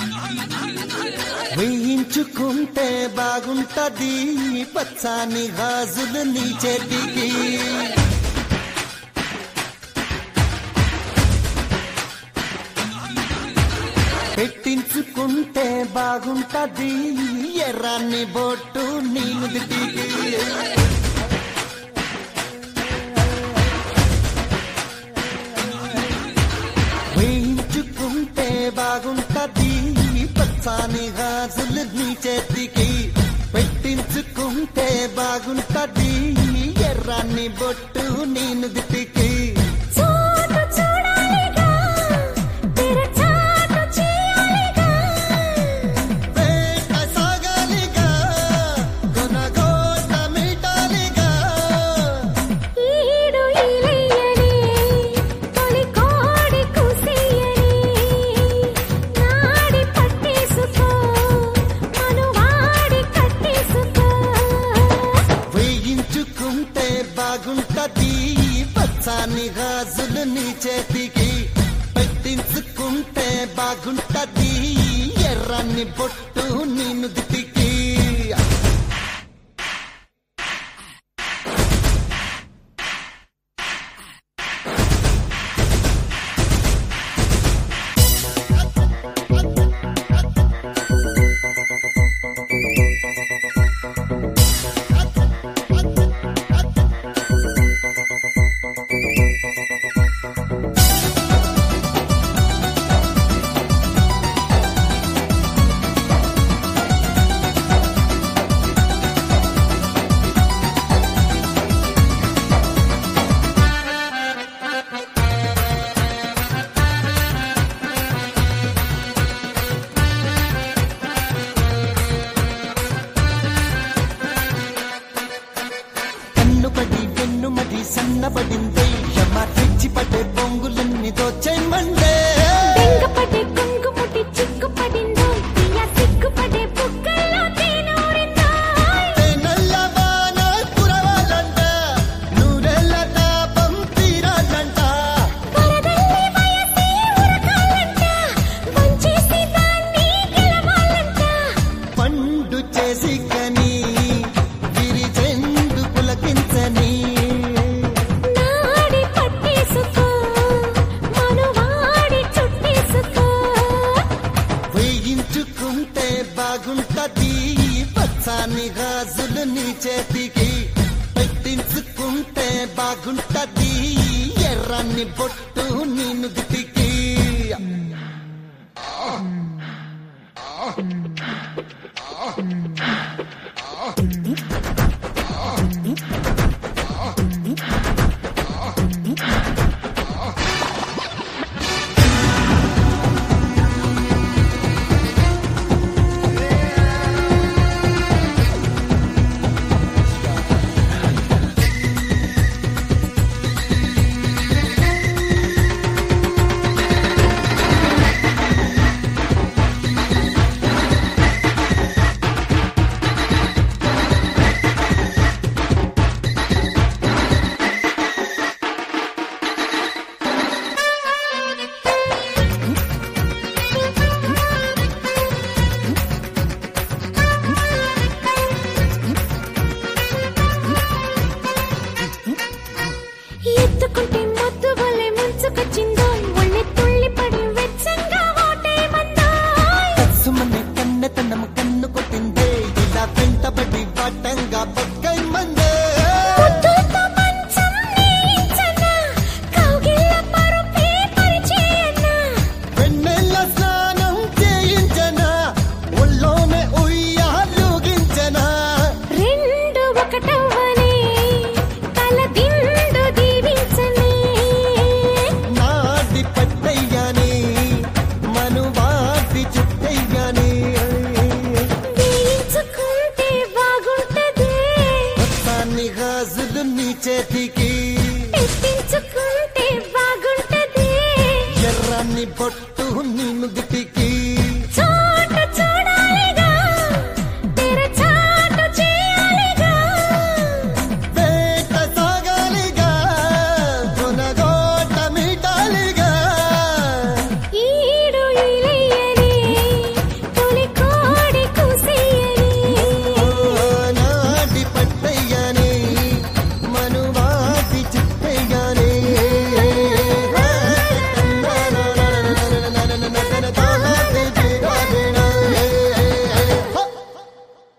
వేయించుకుంటే బాగుంటది పచ్చాని గాజులు నీ చేతికి పెట్టించుకుంటే బాగుంటది ఎర్రాన్ని బొట్టు నీ నుదిటికి వేయించుకుంటే బాగుంటది పచ్చాని గాజులు నీ చేతికి పెట్టించుకుంటే బాగుంటది ఎర్రాన్ని బొట్టు నీ నుదిటికి చోటు చూడాలిగా తెరచాటు చేయాలిగా వేట సాగాలిగా కొనగోట మీటాలిగా ఈడు ఇలయ్యని తొలి కోడి కుసియని నాడి పట్టేసుకో మనువాడి కట్టేసుకో వేయించుకుంటే బాగుంటది పచ్చాని గాజులు నీ చేతికి పెట్టించుకుంటే బాగుంటది ఎర్రని బొట్టు నీ నుదిటికి కన్నుపడి వెన్నుమడి సన్నబడిందే యమ తెచ్చి పడే పొంగులన్నీ దోచేయమండే బెంగపడే కుంకుముటి చిక్కుపడిందో తీయ సిగ్గుపడే బుగ్గల్లో తేనూరిందో నల్లవాన కురవాలంట నూరెళ్ళ తాపం తీరాలంట వరదల్లి వయసే ఉరకాలంట వంచేసి దాన్ని గెలవాలంట పండు చేసి కని విరిచెండు పులకించని నాడి పట్టేసుకో మనువాడి చుట్టేసుకో వేయించుకుంటే బాగుంటది పచ్చాని గాజులు నీ చేతికి పెట్టించుకుంటే బాగుంటది ఎర్రని బొట్టు నీ నుదిటికి ఎత్తుకుంటే మొద్దు వలె ముంచుకొచ్చిందో ఒళ్ళె తుళ్ళి పడి వెచ్చంగా ఓటేమందో సుమని కన్నెతనం కన్ను కొట్టిందే ఇలా వెంటబడి పట్టంగా పక్కై మందే ముద్దులతో మంచం నేయించనా కౌగిళ్ళ పరుపే పరిచేయనా వెన్నెల స్నానం చేయించనా ఒళ్ళోనే ఉయ్యాలుగించనా రెండు ఒకటవ్వని తల దిండు దీవించని నాటి పట్టయ్యాని మనువాటి చుట్టయ్యాని వేయించుకుంటే బాగుంటది మొత్తాన్ని గాజులు నీ చేతికి పెట్టించుకుంటే బాగుంటది ఎర్రని బొట్టు నీ నుదిటికి